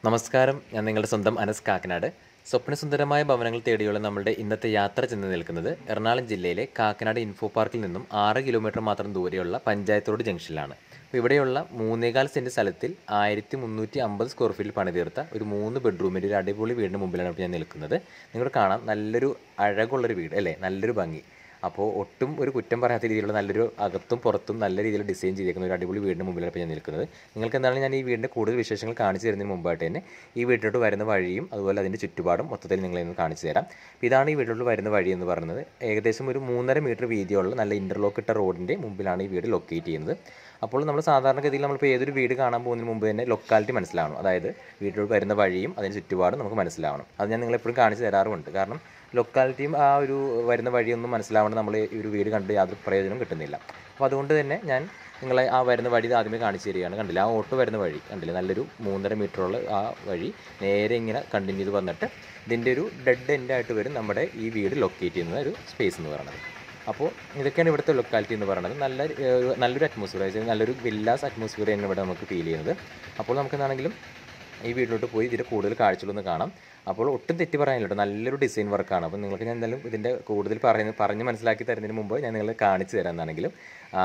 നമസ്കാരം ഞാൻ നിങ്ങളുടെ സ്വന്തം അനസ് കാക്കനാട് സ്വപ്നസുന്ദരമായ ഭവനങ്ങൾ തേടിയുള്ള നമ്മളുടെ ഇന്നത്തെ യാത്ര ചെന്ന് നിൽക്കുന്നത് എറണാകുളം ജില്ലയിലെ കാക്കനാട് ഇൻഫോ പാർക്കിൽ നിന്നും ആറ് കിലോമീറ്റർ മാത്രം ദൂരെയുള്ള പഞ്ചായത്ത് റോഡ് ജംഗ്ഷനിലാണ് അപ്പോൾ ഇവിടെയുള്ള മൂന്നേകാൽ സെൻറ്റ് സ്ഥലത്തിൽ ആയിരത്തി മുന്നൂറ്റി അമ്പത് സ്ക്വയർ ഫീറ്റിൽ പണിതീർത്ത ഒരു മൂന്ന് ബെഡ്റൂമിൻ്റെ ഒരു അടിപൊളി വീടിന് മുമ്പിലാണ് ഇപ്പോൾ ഞാൻ നിൽക്കുന്നത് നിങ്ങൾക്ക് കാണാം നല്ലൊരു അഴകുള്ളൊരു വീട് അല്ലേ നല്ലൊരു ഭംഗി അപ്പോൾ ഒട്ടും ഒരു കുറ്റം പറയാത്ത രീതിയിലുള്ള നല്ലൊരു അകത്തും പുറത്തും നല്ല രീതിയിൽ ഡിസൈൻ ചെയ്തിരിക്കുന്ന ഒരു അടിപൊളി വീടിന് മുമ്പിലാണ് ഇപ്പോൾ ഞാൻ നിൽക്കുന്നത് നിങ്ങൾക്ക് എന്താണ് ഞാൻ ഈ വീടിൻ്റെ കൂടുതൽ വിശേഷങ്ങൾ കാണിച്ചു തരുന്നതിന് മുമ്പായിട്ട് തന്നെ ഈ വീട്ടിലോട്ട് വരുന്ന വഴിയും അതുപോലെ അതിൻ്റെ ചുറ്റുപാടും മൊത്തത്തിൽ നിങ്ങളെ ഒന്ന് കാണിച്ചു തരാം അപ്പോൾ ഇതാണ് ഈ വീട്ടിലോട്ട് വരുന്ന വഴി എന്ന് പറയുന്നത് ഏകദേശം ഒരു മൂന്നര മീറ്റർ വീതിയുള്ള നല്ല ഇൻ്റർലോക്ക് ഇട്ട റോഡിൻ്റെ മുമ്പിലാണ് ഈ വീട് ലൊക്കേറ്റ് ചെയ്യുന്നത് അപ്പോൾ നമ്മൾ സാധാരണഗതിയിൽ നമ്മളിപ്പോൾ ഏതൊരു വീട് കാണാൻ പോകുന്നതിന് മുമ്പ് തന്നെ ലൊക്കാലിറ്റി മനസ്സിലാവണം അതായത് വീട്ടിലോട്ട് വരുന്ന വഴിയും അതിന് ചുറ്റുപാടും നമുക്ക് മനസ്സിലാവണം അത് ഞാൻ നിങ്ങളെപ്പോഴും കാണിച്ചു തരാറുമുണ്ട് കാരണം ലൊക്കാലിറ്റിയും ആ ഒരു വരുന്ന വഴിയൊന്നും മനസ്സിലാവേണ്ട നമ്മൾ ഈ ഒരു വീട് കണ്ട് യാതൊരു പ്രയോജനം കിട്ടുന്നില്ല അപ്പോൾ അതുകൊണ്ട് തന്നെ ഞാൻ നിങ്ങളെ ആ വരുന്ന വഴി ഇത് ആദ്യമേ കാണിച്ചു തരികയാണ് കണ്ടില്ല ആ ഓട്ടോ വരുന്ന വഴി കണ്ടില്ല നല്ലൊരു മൂന്നര മീറ്ററുള്ള ആ വഴി നേരെ ഇങ്ങനെ കണ്ടിന്യൂ ചെയ്ത് വന്നിട്ട് ഇതിൻ്റെ ഒരു ഡെഡ് എൻഡ് ആയിട്ട് വരും നമ്മുടെ ഈ വീട് ലൊക്കേറ്റ് ചെയ്യുന്ന ഒരു സ്പേസ് എന്ന് പറയുന്നത് അപ്പോൾ ഇതൊക്കെയാണ് ഇവിടുത്തെ ലൊക്കാലിറ്റി എന്ന് പറയുന്നത് നല്ല ഏഹ്, നല്ലൊരു അറ്റ്മോസ്ഫിയർ അതായത് നല്ലൊരു വില്ലാസ് അറ്റ്മോസ്ഫിയർ തന്നെ ഇവിടെ നമുക്ക് ഫീൽ ചെയ്യുന്നത് അപ്പോൾ നമുക്ക് എന്താണെങ്കിലും ഈ വീട്ടിലോട്ട് പോയി ഇതിൻ്റെ കൂടുതൽ കാഴ്ചകളൊന്ന് കാണാം അപ്പോൾ ഒട്ടും തെറ്റി പറയാനില്ല കേട്ടോ നല്ലൊരു ഡിസൈൻ വർക്കാണ് അപ്പോൾ നിങ്ങൾക്ക് ഞാൻ എന്തായാലും ഇതിൻ്റെ കൂടുതൽ പറയുന്നത് പറഞ്ഞ് മനസ്സിലാക്കി തരുന്നതിന് മുമ്പ് ഞാൻ നിങ്ങളെ കാണിച്ചു തരാം എന്നാണെങ്കിലും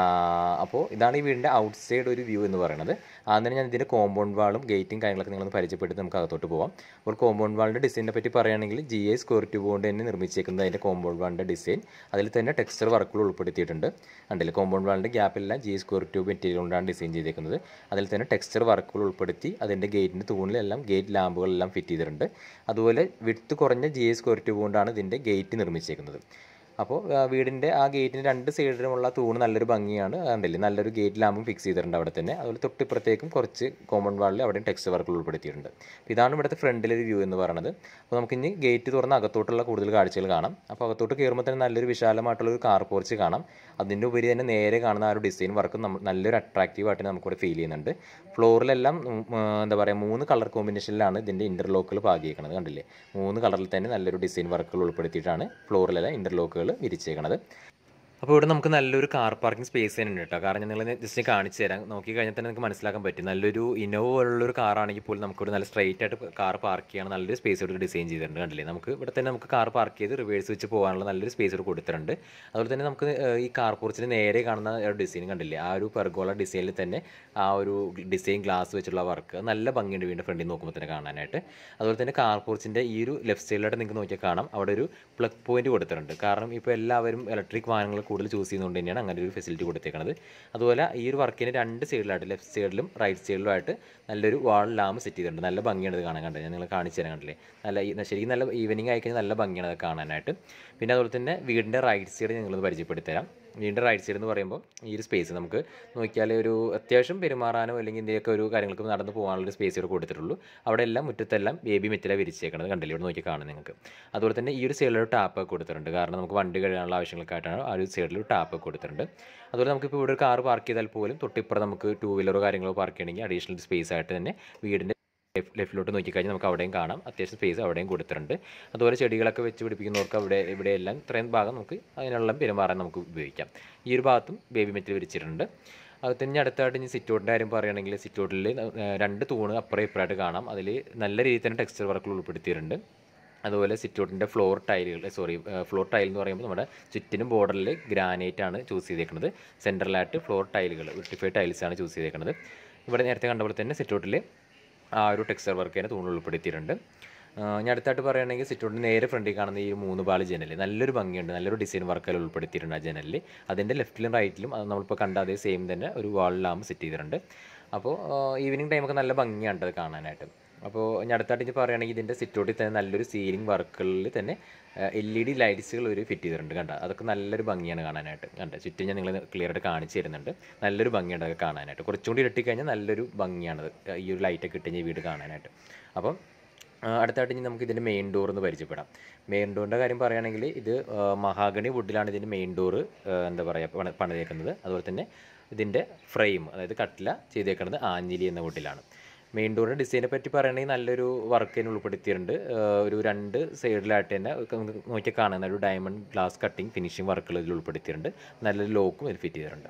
അപ്പോൾ ഇതാണ് ഈ വീടിൻ്റെ ഔട്ട് സൈഡ് ഒരു വ്യൂ എന്ന് പറയുന്നത് ആദ്യം ഞാൻ ഇതിൻ്റെ കോമ്പൗണ്ട് വാളും ഗേറ്റും കാര്യങ്ങളൊക്കെ നിങ്ങളൊന്ന് പരിചയപ്പെട്ട് നമുക്ക് അകത്തോട്ട് പോകാം അപ്പോൾ കോമ്പൗണ്ട് വാളിൻ്റെ ഡിസൈനെ പറ്റി പറയുകയാണെങ്കിൽ ജി ഐ സ്ക്വയർ ട്യൂബ് കൊണ്ട് തന്നെ നിർമ്മിച്ചേക്കുന്നത് അതിൻ്റെ കോമ്പൗണ്ട് വാളിൻ്റെ ഡിസൈൻ അതിൽ തന്നെ ടെക്സ്ചർ വർക്കുകൾ ഉൾപ്പെടുത്തിയിട്ടുണ്ട് കണ്ടില്ലേ കോമ്പൗണ്ട് വാളിൻ്റെ ഗ്യാപ്പെല്ലാം G I square tube material കൊണ്ടാണ് ഡിസൈൻ ചെയ്തേക്കുന്നത് അതിൽ തന്നെ ടെക്സ്ചർ വർക്കുകൾ ഉൾപ്പെടുത്തി അതിൻ്റെ ഗേറ്റിൻ്റെ തൂണിലെല്ലാം ഗേറ്റ് ലാമ്പുകളെല്ലാം ഫിറ്റ് ചെയ്തിട്ടുണ്ട് അതുപോലെ വിട്ത് കുറഞ്ഞ ജി ഐ സ്ക്വയർ ട്യൂബ് കൊണ്ടാണ് ഇതിൻ്റെ ഗേറ്റ് നിർമ്മിച്ചേക്കുന്നത് അപ്പോൾ ആ, വീടിൻ്റെ ആ ഗേറ്റിന് രണ്ട് സൈഡിലുമുള്ള തൂണ് നല്ലൊരു ഭംഗിയാണ് കണ്ടില്ലേ നല്ലൊരു ഗേറ്റ് ലാമ്പും ഫിക്സ് ചെയ്തിട്ടുണ്ട് അവിടെ തന്നെ അതുപോലെ തൊട്ടിപ്പുറത്തേക്കും കുറച്ച് കോമ്പൗണ്ട് വാളിൽ അവിടെയും ടെക്സ്റ്റ് വർക്കുകൾ ഉൾപ്പെടുത്തിയിട്ടുണ്ട് അപ്പോൾ ഇതാണ് ഇവിടുത്തെ ഫ്രണ്ടിലെ ഒരു വ്യൂ എന്ന് പറയുന്നത് അപ്പോൾ നമുക്ക് ഇനി ഗേറ്റ് തുറന്ന് അകത്തോട്ടുള്ള കൂടുതൽ കാഴ്ചകൾ കാണാം അപ്പോൾ അകത്തോട്ട് കയറുമ്പോൾ തന്നെ നല്ലൊരു വിശാലമായിട്ടുള്ള ഒരു കാർ പോർച്ച് കാണാം അതിൻ്റെ ഉപരി തന്നെ നേരെ കാണുന്ന ആ ഒരു ഡിസൈൻ വർക്ക് നമ്മൾ നല്ലൊരു അട്രാക്റ്റീവ് ആയിട്ട് നമുക്കിവിടെ ഫീൽ ചെയ്യുന്നുണ്ട് ഫ്ലോറിലെല്ലാം ഉം, ആ, എന്താ പറയുക മൂന്ന് കളർ കോമ്പിനേഷനിലാണ് ഇതിൻ്റെ ഇൻ്റർലോക്കുകൾ പാകിയേക്കുന്നത് കണ്ടില്ലേ മൂന്ന് കളറിൽ തന്നെ നല്ലൊരു ഡിസൈൻ വർക്കുകൾ ഉൾപ്പെടുത്തിയിട്ടാണ് ഫ്ലോറിലെല്ലാം ഇൻ്റർലോക്കുകൾ വിരിച്ചേക്കുന്നത് അപ്പോൾ ഇവിടെ നമുക്ക് നല്ലൊരു കാർ പാർക്കിംഗ് സ്പേസ് തന്നെ ഉണ്ട് കേട്ടോ കാരണം നിങ്ങൾ ജസ്റ്റ് കാണിച്ചു തരാം നോക്കി കഴിഞ്ഞാൽ തന്നെ നിങ്ങൾക്ക് മനസ്സിലാക്കാൻ പറ്റും നല്ലൊരു ഇന്നോവ പോലുള്ളൊരു കാറാണെങ്കിൽ പോലും നമുക്കിവിടെ നല്ല സ്ട്രൈറ്റ് ആയിട്ട് കാർ പാർക്ക് ചെയ്യാൻ നല്ലൊരു സ്പേസ് ഇവിടെ ഡിസൈൻ ചെയ്തിട്ടുണ്ട് കണ്ടില്ലേ നമുക്ക് ഇവിടെ തന്നെ നമുക്ക് കാർ പാർക്ക് ചെയ്ത് റിവേഴ്സ് വെച്ച് പോകാനുള്ള നല്ലൊരു സ്പേസ് ഇവിടെ കൊടുത്തിട്ടുണ്ട് അതുപോലെ തന്നെ നമുക്ക് ഏഹ്, ഈ കാർ പോർച്ചിന് നേരെ കാണുന്ന ഒരു ഡിസൈൻ കണ്ടില്ലേ ആ ഒരു പെർഗോള ഡിസൈനിൽ തന്നെ ആ ഒരു ഡിസൈൻ ഗ്ലാസ് വെച്ചുള്ള വർക്ക് നല്ല ഭംഗിയുണ്ട് വീണ്ടും ഫ്രണ്ടിൽ നോക്കുമ്പോൾ തന്നെ കാണാനായിട്ട് അതുപോലെ തന്നെ കാർ പോർച്ചിൻ്റെ ഈ ഒരു ലെഫ്റ്റ് സൈഡിലായിട്ട് നിങ്ങൾക്ക് നോക്കിയാൽ കാണാം അവിടെ ഒരു പ്ലഗ് പോയിന്റ് കൊടുത്തിട്ടുണ്ട് കാരണം ഇപ്പോൾ എല്ലാവരും ഇലക്ട്രിക് വാഹനങ്ങൾ കൂടുതൽ ചൂസ് ചെയ്യുന്നതുകൊണ്ട് തന്നെയാണ് അങ്ങനെ ഒരു ഫെസിലിറ്റി കൊടുത്തേക്കുന്നത് അതുപോലെ ഈ ഒരു വർക്കിന് രണ്ട് സൈഡിലായിട്ട് ലെഫ്റ്റ് സൈഡിലും റൈറ്റ് സൈഡിലുമായിട്ട് നല്ലൊരു വാൾ ലാമ്പ് സെറ്റ് ചെയ്തിട്ടുണ്ട് നല്ല ഭംഗിയാണ് ഇത് കാണാൻ കണ്ടത് ഞാൻ നിങ്ങൾ കാണിച്ചു തരാൻ കണ്ടില്ലേ നല്ല ഈ- ശരിക്കും നല്ല ഈവനിങ് ആയിക്കഴിഞ്ഞാൽ നല്ല ഭംഗിയാണ് അത് കാണാനായിട്ട് പിന്നെ അതുപോലെ തന്നെ വീടിൻ്റെ റൈറ്റ് സൈഡ് നിങ്ങളൊന്ന് പരിചയപ്പെടുത്തി തരാം വീടിൻ്റെ റൈറ്റ് സൈഡ് എന്ന് പറയുമ്പോൾ ഈ ഒരു സ്പേസ് നമുക്ക് നോക്കിയാൽ ഒരു അത്യാവശ്യം പെരുമാറാനോ അല്ലെങ്കിൽ ഇന്ത്യയൊക്കെ ഒരു കാര്യങ്ങൾക്ക് നടന്ന് പോകാനുള്ള ഒരു സ്പേസ് ഇവിടെ കൊടുത്തിട്ടുള്ളൂ അവിടെ എല്ലാം മുറ്റത്തെല്ലാം ബേബി മെറ്റില വിരിച്ചേക്കണത് കണ്ടില്ലേ ഇവിടെ നോക്കി കാണും നിങ്ങൾക്ക് അതുപോലെ തന്നെ ഈ ഒരു സൈഡിൽ ഒരു ടാപ്പ് ഒക്കെ കൊടുത്തിട്ടുണ്ട് കാരണം നമുക്ക് വണ്ടി കഴുകാനുള്ള ആവശ്യങ്ങൾക്കായിട്ടാണ് ആ ഒരു സൈഡിൽ ഒരു ടാപ്പ് ഒക്കെ കൊടുത്തിട്ടുണ്ട് അതുപോലെ നമുക്കിപ്പോൾ ഇവിടെ ഒരു കാർ പാർക്ക് ചെയ്താൽ പോലും തൊട്ടിപ്പുറം നമുക്ക് ടൂ വീലറോ കാര്യങ്ങളോ പാർക്ക് ചെയ്യണമെങ്കിൽ അഡീഷണൽ സ്പേസ് ആയിട്ട് തന്നെ വീടിൻ്റെ ലെഫ്റ്റിലോട്ട് നോക്കിക്കഴിഞ്ഞാൽ നമുക്ക് അവിടെയും കാണാം അത്യാവശ്യം സ്പേസ് അവിടെയും കൊടുത്തിട്ടുണ്ട് അതുപോലെ ചെടികളൊക്കെ വെച്ച് പിടിപ്പിക്കുന്നവർക്ക് അവിടെ ഇവിടെ എല്ലാം ഇത്രയും ഭാഗം നമുക്ക് അതിനുള്ള പെരുമാറാൻ നമുക്ക് ഉപയോഗിക്കാം ഈ ഒരു ഭാഗത്തും ബേബി മെറ്റിൽ വിരിച്ചിട്ടുണ്ട് അത് തന്നെ അടുത്തായിട്ട് ഇനി സിറ്റൗട്ടിൻ്റെ കാര്യം പറയുകയാണെങ്കിൽ സിറ്റൗട്ടിൽ രണ്ട് തൂണ് അപ്പുറം ഇപ്പുറമായിട്ട് കാണാം അതിൽ നല്ല രീതിയിൽ തന്നെ ടെക്സ്ചർ വർക്കുകൾ ഉൾപ്പെടുത്തിയിട്ടുണ്ട് അതുപോലെ സിറ്റൗട്ടിൻ്റെ ഫ്ലോർ ടൈലുകൾ സോറി ഫ്ലോർ ടൈൽ എന്ന് പറയുമ്പോൾ നമ്മുടെ ചുറ്റിനും ബോർഡറിൽ ഗ്രാനൈറ്റ് ആണ് ചൂസ് ചെയ്തേക്കുന്നത് സെൻട്രലായിട്ട് ഫ്ലോർ ടൈലുകൾ വിർട്ടിഫൈഡ് ടൈൽസ് ആണ് ചൂസ് ചെയ്തേക്കുന്നത് ഇവിടെ നേരത്തെ കണ്ട പോലെ തന്നെ സിറ്റൗട്ടിൽ ആ ഒരു ടെക്സ്ചർ വർക്ക് തന്നെ തൂണിൽ ഉൾപ്പെടുത്തിയിട്ടുണ്ട് ആ, ഞാൻ അടുത്തായിട്ട് പറയുകയാണെങ്കിൽ സിറ്റൗട്ടിന് നേരെ ഫ്രണ്ടിൽ കാണുന്ന ഈ മൂന്ന് പാല് ജനൽ നല്ലൊരു ഭംഗിയുണ്ട് നല്ലൊരു ഡിസൈൻ വർക്കെല്ലാം ഉൾപ്പെടുത്തിയിട്ടുണ്ട് ആ ജനലിൽ അതിൻ്റെ ലെഫ്റ്റിലും റൈറ്റിലും അത് നമ്മളിപ്പോൾ കണ്ട അതേ സെയിം തന്നെ ഒരു വാളിലാകുമ്പോൾ സെറ്റ് ചെയ്തിട്ടുണ്ട് അപ്പോൾ ഈവനിങ് ടൈമൊക്കെ നല്ല ഭംഗിയാണ് അത് കാണാനായിട്ട് അപ്പോൾ ഞാൻ അടുത്തായിട്ട് ഇനി പറയുകയാണെങ്കിൽ ഇതിൻ്റെ സിറ്റൗട്ടിൽ തന്നെ നല്ലൊരു സീലിംഗ് വർക്കുകളിൽ തന്നെ എൽ ഇ ഡി ലൈറ്റ്സുകൾ ഒരു ഫിറ്റ് ചെയ്തിട്ടുണ്ട് കണ്ട അതൊക്കെ നല്ലൊരു ഭംഗിയാണ് കാണാനായിട്ട് കണ്ട ചുറ്റും ഞാൻ നിങ്ങൾ ക്ലിയർ ആയിട്ട് കാണിച്ചു തരുന്നുണ്ട് നല്ലൊരു ഭംഗിയാണ് അതൊക്കെ കാണാനായിട്ട് കുറച്ചും കൂടി ഇരട്ടിക്കഴിഞ്ഞാൽ നല്ലൊരു ഭംഗിയാണത് ഈ ഒരു ലൈറ്റൊക്കെ ഇട്ട് ഈ വീട് കാണാനായിട്ട് അപ്പം ആ, അടുത്തായിട്ട് ഇനി നമുക്ക് ഇതിൻ്റെ മെയിൻ ഡോർ എന്ന് പരിചയപ്പെടാം മെയിൻ ഡോറിൻ്റെ കാര്യം പറയുകയാണെങ്കിൽ ഇത് ആ, മഹാഗണി വുഡിലാണ് ഇതിൻ്റെ മെയിൻ ഡോറ് എന്താ പറയുക പണി പണിതേക്കുന്നത് അതുപോലെ തന്നെ ഇതിൻ്റെ ഫ്രെയിം അതായത് കട്ടില ചെയ്തേക്കുന്നത് ആഞ്ഞിലി എന്ന വുഡിലാണ് മെയിൻ ഡോറിൻ്റെ ഡിസൈനെ പറ്റി പറയുകയാണെങ്കിൽ നല്ലൊരു വർക്ക് തന്നെ ഉൾപ്പെടുത്തിയിട്ടുണ്ട് ആ, ഒരു രണ്ട് സൈഡിലായിട്ട് തന്നെ നമുക്ക് നോക്കിയാൽ കാണുന്ന ഒരു ഡയമണ്ട് ഗ്ലാസ് കട്ടിങ് ഫിനിഷിംഗ് വർക്കുകൾ ഇതിൽ ഉൾപ്പെടുത്തിയിട്ടുണ്ട് നല്ലൊരു ലോക്കും ഇതിൽ ഫിറ്റ് ചെയ്തിട്ടുണ്ട്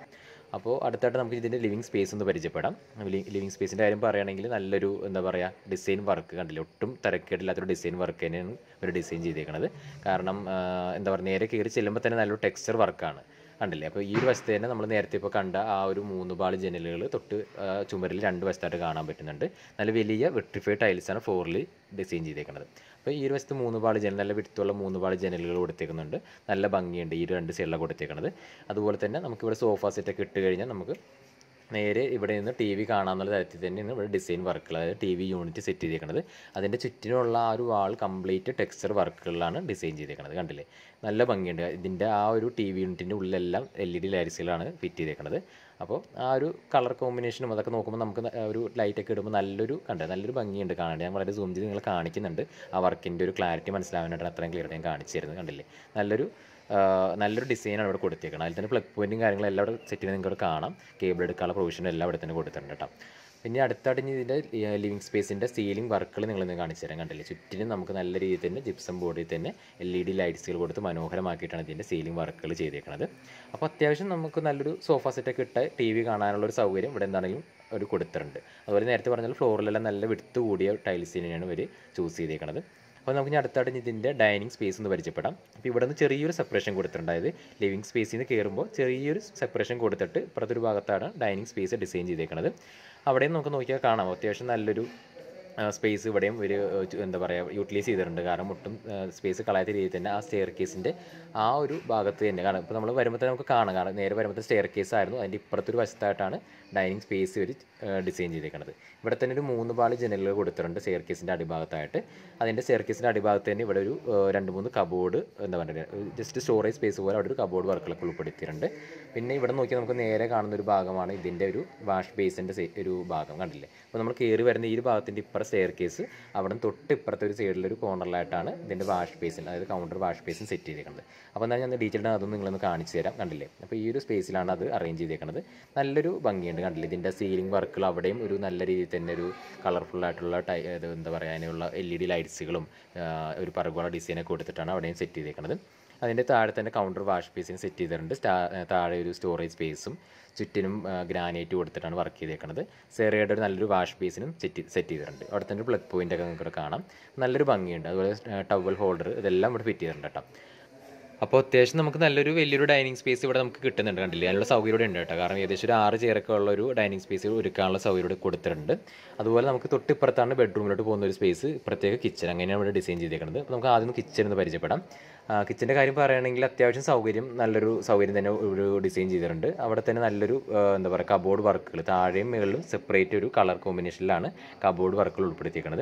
അപ്പോൾ അടുത്തായിട്ട് നമുക്ക് ഇതിൻ്റെ ലിവിങ് സ്പേസ് ഒന്ന് പരിചയപ്പെടാം ലിവിങ് സ്പേസിൻ്റെ കാര്യം പറയുകയാണെങ്കിൽ നല്ലൊരു എന്താ പറയുക ഡിസൈൻ വർക്ക് കണ്ടില്ല ഒട്ടും തിരക്കേടില്ലാത്തൊരു ഡിസൈൻ വർക്ക് തന്നെയാണ് ഇവർ ഡിസൈൻ ചെയ്തേക്കുന്നത് കാരണം ആ, എന്താ പറയുക നേരെ കയറി ചെല്ലുമ്പോൾ തന്നെ നല്ലൊരു ടെക്സ്ചർ വർക്കാണ് കണ്ടില്ലേ അപ്പോൾ ഈ ഒരു വശത്ത് തന്നെ നമ്മൾ നേരത്തെ ഇപ്പോൾ കണ്ട ആ ഒരു മൂന്ന് പാളി ജനലുകൾ തൊട്ട് ആ, ചുമരിൽ രണ്ട് വശത്തായിട്ട് കാണാൻ പറ്റുന്നുണ്ട് നല്ല വലിയ വെട്രിഫൈഡ് ടൈൽസാണ് ഫ്ലോറിൽ ഡിസൈൻ ചെയ്തേക്കുന്നത് അപ്പോൾ ഈ ഒരു വശത്ത് മൂന്ന് പാളി ജനൽ നല്ല വിടുത്തുള്ള മൂന്ന് പാളി ജനലുകൾ കൊടുത്തേക്കുന്നുണ്ട് നല്ല ഭംഗിയുണ്ട് ഈ ഒരു രണ്ട് സൈഡിലാണ് കൊടുത്തേക്കുന്നത് അതുപോലെ തന്നെ നമുക്കിവിടെ സോഫ സെറ്റൊക്കെ ഇട്ട് കഴിഞ്ഞാൽ നമുക്ക് നേരെ ഇവിടെ നിന്ന് ടി വി കാണാമെന്നുള്ള തരത്തിൽ തന്നെയാണ് ഇവിടെ ഡിസൈൻ വർക്കുകൾ അതായത് ടി വി യൂണിറ്റ് സെറ്റ് ചെയ്തേക്കുന്നത് അതിൻ്റെ ചുറ്റിനുള്ള ആ ഒരു വാൾ കംപ്ലീറ്റ് ടെക്സ്ചർ വർക്കുകളിലാണ് ഡിസൈൻ ചെയ്തേക്കുന്നത് കണ്ടില്ലേ നല്ല ഭംഗിയുണ്ട് ഇതിൻ്റെ ആ ഒരു ടി വി യൂണിറ്റിൻ്റെ ഉള്ളിലെല്ലാം എൽ ഇ ഡി ലൈറ്റ്സുകളാണ് ഫിറ്റ് ചെയ്തേക്കുന്നത് അപ്പോൾ ആ ഒരു കളർ കോമ്പിനേഷനും അതൊക്കെ നോക്കുമ്പോൾ നമുക്ക് ന- ഒരു ലൈറ്റൊക്കെ ഇടുമ്പോൾ നല്ലൊരു കണ്ടേ നല്ലൊരു ഭംഗിയുണ്ട് കാണാൻ ഞാൻ വളരെ സൂം ചെയ്ത് നിങ്ങൾ കാണിക്കുന്നുണ്ട് ആ വർക്കിൻ്റെ ഒരു ക്ലാരിറ്റി മനസ്സിലാവാനായിട്ടാണ് അത്രയും ക്ലിയർ ഞാൻ കാണിച്ചു തരുന്നത് കണ്ടില്ലേ നല്ലൊരു ആ, നല്ലൊരു ഡിസൈനാണ് ഇവിടെ കൊടുത്തേക്കുന്നത് അതിൽ തന്നെ പ്ലഗ് പോയിൻറ്റും കാര്യങ്ങളും എല്ലാം ഇവിടെ സെറ്റ് ചെയ്ത് നിങ്ങൾക്ക് ഇവിടെ കാണാം കേബിൾ എടുക്കാനുള്ള പ്രൊവിഷനും എല്ലാം ഇവിടെ തന്നെ കൊടുത്തിട്ടുണ്ട് കേട്ടോ പിന്നെ അടുത്തായിട്ട് ഇനി ഇതിൻ്റെ ലിവിങ് സ്പേസിൻ്റെ സീലിംഗ് വർക്കുകൾ നിങ്ങളിന്ന് കാണിച്ചു തരാം കണ്ടില്ലേ ചുറ്റിനും നമുക്ക് നല്ല രീതിയിൽ തന്നെ ജിപ്സം ബോർഡിൽ തന്നെ എൽ ഇ ഡി ലൈറ്റ്സുകൾ കൊടുത്ത് മനോഹരമാക്കിയിട്ടാണ് ഇതിൻ്റെ സീലിംഗ് വർക്കുകൾ ചെയ്തേക്കുന്നത് അപ്പോൾ അത്യാവശ്യം നമുക്ക് നല്ലൊരു സോഫ സെറ്റൊക്കെ ഇട്ട് ടി വി കാണാനുള്ള ഒരു സൗകര്യം ഇവിടെ എന്താണെങ്കിലും ഒരു കൊടുത്തിട്ടുണ്ട് അതുപോലെ നേരത്തെ പറഞ്ഞാൽ ഫ്ലോറിലെല്ലാം നല്ല വിടുത്ത് കൂടിയ ടൈൽസ് തന്നെയാണ് ഇവർ ചൂസ് ചെയ്തേക്കുന്നത് അപ്പോൾ നമുക്ക് ഇനി അടുത്തായിട്ട് ഇനി ഇതിൻ്റെ ഡൈനിങ് സ്പേസ് ഒന്ന് പരിചയപ്പെടാം അപ്പോൾ ഇവിടെ നിന്ന് ചെറിയൊരു സെപ്പറേഷൻ കൊടുത്തിട്ടുണ്ട് അതായത് ലിവിങ് സ്പേസിൽ നിന്ന് കയറുമ്പോൾ ചെറിയൊരു സെപ്പറേഷൻ കൊടുത്തിട്ട് ഇപ്പുറത്തൊരു ഭാഗത്താണ് ഡൈനിങ് സ്പേസ് ഡിസൈൻ ചെയ്തേക്കുന്നത് അവിടെയും നമുക്ക് നോക്കിയാൽ കാണാം അത്യാവശ്യം നല്ലൊരു സ്പേസ് ഇവിടെയും ഒരു ഏഹ്, എന്താ പറയുക യൂട്ടിലൈസ് ചെയ്തിട്ടുണ്ട് കാരണം ഒട്ടും സ്പേസ് കളയാത്ത രീതിയിൽ തന്നെ ആ സ്റ്റെയർ കേസിൻ്റെ ആ ഒരു ഭാഗത്ത് തന്നെ കാരണം ഇപ്പോൾ നമ്മൾ വരുമ്പോൾ തന്നെ നമുക്ക് കാണാം കാരണം നേരെ വരുമ്പോൾ സ്റ്റെയർ കേസ് ആയിരുന്നു അതിൻ്റെ ഇപ്പുറത്തൊരു വശത്തായിട്ടാണ് ഡൈനിങ് സ്പേസ് ഒരു ഡിസൈൻ ചെയ്തേക്കുന്നത് ഇവിടെ തന്നെ ഒരു മൂന്ന് പാളി ജനലുകൾ കൊടുത്തിട്ടുണ്ട് സ്റ്റെയർ കേസിൻ്റെ അടിഭാഗത്തായിട്ട് അതിൻ്റെ സ്റ്റെയർ കേസിൻ്റെ അടിഭാഗത്ത് തന്നെ ഇവിടെ ഒരു ഏഹ്, രണ്ട് മൂന്ന് കബോർഡ് എന്താ പറയുക ജസ്റ്റ് സ്റ്റോറേജ് സ്പേസ് പോലെ അവിടെ ഒരു കബോർഡ് വർക്കുകളൊക്കെ ഉൾപ്പെടുത്തിയിട്ടുണ്ട് പിന്നെ ഇവിടെ നോക്കി നമുക്ക് നേരെ കാണുന്ന ഒരു ഭാഗമാണ് ഇതിൻ്റെ ഒരു വാഷ് ബേസിൻ്റെ ഒരു ഭാഗം കണ്ടില്ലേ അപ്പോൾ നമ്മൾ കയറി വരുന്ന ഈ ഒരു ഭാഗത്തിൻ്റെ ഇപ്പുറം സ്റ്റെയർ കേസ് അവിടെ നിന്ന് തൊട്ട് ഇപ്പുറത്തെ ഒരു സൈഡിലൊരു കോർണറിലായിട്ടാണ് ഇതിൻ്റെ വാഷ് ബേസിൻ അതായത് കൗണ്ടർ വാഷ് ബേസിൻ സെറ്റ് ചെയ്തേക്കുന്നത് അപ്പോൾ എന്നാൽ ഞാൻ ഡീറ്റെയിൽഡ് അതൊന്നും നിങ്ങളൊന്ന് കാണിച്ചു തരാം കണ്ടില്ലേ അപ്പോൾ ഈ ഒരു സ്പേസിലാണ് അത് അറേഞ്ച് ചെയ്തേക്കുന്നത് നല്ലൊരു ഭംഗിയുണ്ട് കണ്ടില്ലേ ഇതിൻ്റെ സീലിംഗ് വർക്കുകൾ അവിടെയും ഒരു നല്ല രീതിയിൽ തന്നെ ഒരു കളർഫുൾ ആയിട്ടുള്ള ടൈ ഇത് എന്താ പറയുക അതിനുള്ള എൽ ഇ ഡി ലൈറ്റ്സുകളും ഒരു പർഗോള ഡിസൈനൊക്കെ കൊടുത്തിട്ടാണ് അവിടെയും സെറ്റ് ചെയ്തേക്കുന്നത് അതിൻ്റെ താഴെ തന്നെ കൗണ്ടർ വാഷ് ബേസിന് സെറ്റ് ചെയ്തിട്ടുണ്ട് സ്റ്റാ- താഴെ ഒരു സ്റ്റോറേജ് സ്പേസും ചുറ്റിനും ഗ്രാനൈറ്റ് കൊടുത്തിട്ടാണ് വർക്ക് ചെയ്തേക്കുന്നത് സെറയുടെ ഒരു നല്ലൊരു വാഷ് ബേസിനും സെറ്റ് സെറ്റ് ചെയ്തിട്ടുണ്ട് അവിടെ തന്നെ ഒരു പ്ലഗ് പോയിൻ്റ് ഒക്കെ നിങ്ങൾക്ക് ഇവിടെ കാണാം നല്ലൊരു ഭംഗിയുണ്ട് അതുപോലെ ടവൽ ഹോൾഡർ ഇതെല്ലാം ഇവിടെ ഫിറ്റ് ചെയ്തിട്ടുണ്ട് കേട്ടോ അപ്പോൾ അത്യാവശ്യം നമുക്ക് നല്ലൊരു വലിയൊരു ഡൈനിങ് സ്പേസ് ഇവിടെ നമുക്ക് കിട്ടുന്നുണ്ട് കണ്ടില്ലേ അതിനുള്ള സൗകര്യം ഇവിടെ ഉണ്ട് കേട്ടോ കാരണം ഏകദേശം ഒരു ആറ് ചെയറൊക്കെ ഉള്ള ഒരു ഡൈനിങ് സ്പേസ് ഒരുക്കാനുള്ള സൗകര്യം ഇവിടെ കൊടുത്തിട്ടുണ്ട് അതുപോലെ നമുക്ക് തൊട്ടിപ്പുറത്താണ് ബെഡ്റൂമിലോട്ട് പോകുന്ന ഒരു സ്പേസ് പ്രത്യേക കിച്ചൺ അങ്ങനെയാണ് ഇവിടെ ഡിസൈൻ ചെയ്തേക്കുന്നത് അപ്പോൾ നമുക്ക് ആദ്യം കിച്ചൺ എന്ന് പരിചയപ്പെടാം കിച്ചൻ്റെ കാര്യം പറയുകയാണെങ്കിൽ അത്യാവശ്യം സൗകര്യം നല്ലൊരു സൗകര്യം തന്നെ ഒരു ഡിസൈൻ ചെയ്തിട്ടുണ്ട് അവിടെ തന്നെ നല്ലൊരു ആ, എന്താ പറയുക കബോർഡ് വർക്കുകൾ താഴെയും മുകളിലും സെപ്പറേറ്റ് ഒരു കളർ കോമ്പിനേഷനിലാണ് കബോർഡ് വർക്കുകൾ ഉൾപ്പെടുത്തിയിരിക്കുന്നത്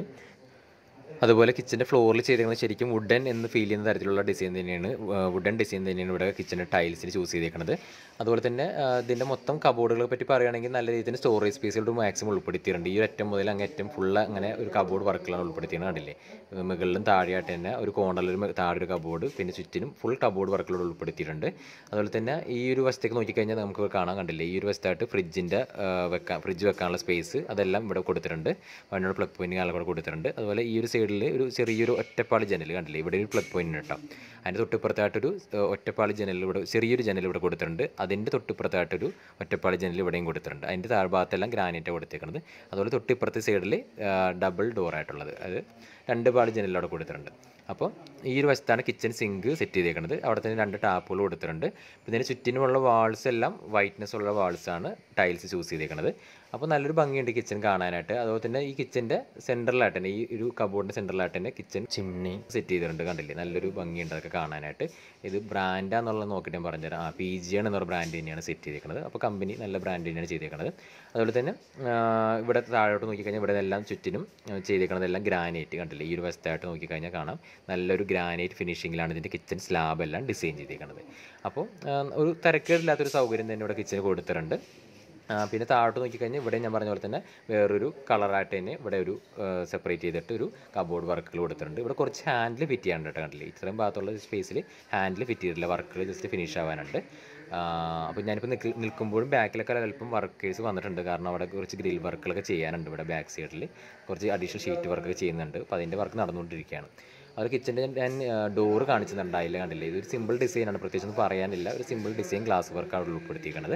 അതുപോലെ കിച്ചൻ്റെ ഫ്ലോറിൽ ചെയ്തേക്കുന്നത് ശരിക്കും വുഡൻ എന്ന് ഫീൽ ചെയ്യുന്ന തരത്തിലുള്ള ഡിസൈൻ തന്നെയാണ് വുഡൻ ഡിസൈൻ തന്നെയാണ് ഇവിടെ കിച്ചൻ്റെ ടൈൽസിന് ചൂസ് ചെയ്തേക്കുന്നത് അതുപോലെ തന്നെ ആ, ഇതിൻ്റെ മൊത്തം കബോർഡുകളെ പറ്റി പറയുകയാണെങ്കിൽ നല്ല രീതിയിൽ തന്നെ സ്റ്റോറേജ് സ്പേസുകളുടെ മാക്സിമം ഉൾപ്പെടുത്തിയിട്ടുണ്ട് ഈ ഒരു അറ്റം മുതൽ അങ്ങ് അറ്റം ഫുള്ള് അങ്ങനെ ഒരു കബോർഡ് വർക്കുകളാണ് ഉൾപ്പെടുത്തിയത് കണ്ടില്ലേ ഏ, മുകളിലും താഴെയായിട്ട് തന്നെ ഒരു കോർണറിൽ ഒരു താഴെ ഒരു കബോർഡ് പിന്നെ ചുറ്റിനും ഫുൾ കബോർഡ് വർക്കുകൾ ഉൾപ്പെടുത്തിയിട്ടുണ്ട് അതുപോലെ തന്നെ ഈ ഒരു വശത്തേക്ക് നോക്കിക്കഴിഞ്ഞാൽ നമുക്ക് കാണാൻ കണ്ടില്ലേ ഈ ഒരു വശത്തായിട്ട് ഫ്രിഡ്ജിൻ്റെ വെക്കാൻ ഫ്രിഡ്ജ് വെക്കാനുള്ള സ്പേസ് അതെല്ലാം ഇവിടെ കൊടുത്തിട്ടുണ്ട് അതിനോട് പ്ലഗ് പോയിന്റ് കാലം കൂടെ കൊടുത്തിട്ടുണ്ട് അതുപോലെ ഈ ഒരു സൈഡിൽ ഒരു ചെറിയൊരു ഒറ്റപ്പാളി ജനൽ കണ്ടില്ലേ ഇവിടെ ഒരു പ്ലഗ് പോയിന്റ് കേട്ടോ അതിൻ്റെ തൊട്ടിപ്പുറത്തായിട്ടൊരു ഏഹ്, ഒറ്റപ്പാളി ജനൽ ഇവിടെ ചെറിയൊരു ജനൽ ഇവിടെ കൊടുത്തിട്ടുണ്ട് അതിൻ്റെ തൊട്ടിപ്പുറത്തായിട്ടൊരു ഒറ്റപ്പാളി ജനൽ ഇവിടെയും കൊടുത്തിട്ടുണ്ട് അതിൻ്റെ താഴ്ഭാഗത്തെല്ലാം ഗ്രാനൈറ്റ് കൊടുത്തേക്കുന്നത് അതുപോലെ തൊട്ടിപ്പുറത്തെ സൈഡിൽ ഡബിൾ ഡോറായിട്ടുള്ളത് അത് രണ്ട് പാളി ജനൽ അവിടെ കൊടുത്തിട്ടുണ്ട് അപ്പോൾ ഈ ഒരു വശത്താണ് കിച്ചൺ സിങ്ക് സെറ്റ് ചെയ്തേക്കുന്നത് അവിടെ തന്നെ രണ്ട് ടാപ്പുകൾ കൊടുത്തിട്ടുണ്ട് പിന്നെ ഇതിന് ചുറ്റിനുമുള്ള വാൾസ് എല്ലാം വൈറ്റ്നെസ് ഉള്ള വാൾസാണ് ടൈൽസ് ചൂസ് ചെയ്തേക്കുന്നത് അപ്പോൾ നല്ലൊരു ഭംഗിയുണ്ട് കിച്ചൺ കാണാനായിട്ട് അതുപോലെ തന്നെ ഈ കിച്ചൻ്റെ സെൻറ്ററിലായിട്ട് തന്നെ ഈ ഒരു കബോർഡിൻ്റെ സെൻറ്ററിലായിട്ട് തന്നെ കിച്ചൺ ചിമ്നി സെറ്റ് ചെയ്തിട്ടുണ്ട് കണ്ടില്ലേ നല്ലൊരു ഭംഗിയുണ്ട് അതൊക്കെ കാണാനായിട്ട് ഇത് ബ്രാൻഡാന്നുള്ളത് നോക്കിയിട്ട് ഞാൻ പറഞ്ഞുതരാം ആ പി ജി ആണ് എന്നൊരു ബ്രാൻഡ് തന്നെയാണ് സെറ്റ് ചെയ്തേക്കുന്നത് അപ്പോൾ കമ്പനി നല്ല ബ്രാൻഡ് തന്നെയാണ് ചെയ്തേക്കുന്നത് അതുപോലെ തന്നെ ആ, ഇവിടെ താഴോട്ട് നോക്കിക്കഴിഞ്ഞാൽ ഇവിടെ എല്ലാം ചുറ്റിനും ആ, ചെയ്തേക്കുന്നതെല്ലാം ഗ്രാനൈറ്റ് കണ്ടില്ലേ ഈ ഒരു വശത്തായിട്ട് നോക്കിക്കഴിഞ്ഞാൽ കാണാം നല്ലൊരു ഗ്രാനൈറ്റ് ഫിനിഷിങ്ങിലാണ് ഇതിൻ്റെ കിച്ചൺ സ്ലാബ് എല്ലാം ഡിസൈൻ ചെയ്തേക്കുന്നത് അപ്പോൾ ആ, ഒരു തിരക്കേടില്ലാത്തൊരു സൗകര്യം തന്നെ ഇവിടെ കിച്ചന് കൊടുത്തിട്ടുണ്ട് ആ, പിന്നെ താഴോട്ട് നോക്കിക്കഴിഞ്ഞാൽ ഇവിടെ ഞാൻ പറഞ്ഞ പോലെ തന്നെ വേറൊരു കളറായിട്ട് തന്നെ ഇവിടെ ഒരു സെപ്പറേറ്റ് ചെയ്തിട്ട് ഒരു കബോർഡ് വർക്കുകൾ കൊടുത്തിട്ടുണ്ട് ഇവിടെ കുറച്ച് ഹാൻഡിൽ ഫിറ്റ് ചെയ്യാനുണ്ട് കേട്ടോ കണ്ടില്ലേ ഇത്രയും ഭാഗത്തുള്ള സ്പേസിൽ ഹാൻഡിൽ ഫിറ്റ് ചെയ്തിട്ടില്ല വർക്കുകൾ ജസ്റ്റ് ഫിനിഷ് ആവാനുണ്ട് അപ്പോൾ ഞാനിപ്പോൾ നിൽക്ക് നിൽക്കുമ്പോഴും ബാക്കിലൊക്കെ അല്പം വർക്കേഴ്സ് വന്നിട്ടുണ്ട് കാരണം അവിടെ കുറച്ച് ഗ്രിൽ വർക്കുകളൊക്കെ ചെയ്യാനുണ്ട് ഇവിടെ ബാക്ക് സൈഡിൽ കുറച്ച് അഡീഷണൽ ഷീറ്റ് വർക്കൊക്കെ ചെയ്യുന്നുണ്ട് അപ്പോൾ അതിൻ്റെ വർക്ക് നടന്നുകൊണ്ടിരിക്കുകയാണ് അത് കിച്ചൻ്റെ ഞാൻ ഡോറ് കാണിച്ചിട്ടുണ്ടായില്ല കണ്ടില്ലേ ഇതൊരു സിമ്പിൾ ഡിസൈനാണ് പ്രത്യേകിച്ച് ഒന്നും പറയാനില്ല ഒരു സിമ്പിൾ ഡിസൈൻ ഗ്ലാസ് വർക്കാണ് ഉൾപ്പെടുത്തിയിരിക്കുന്നത്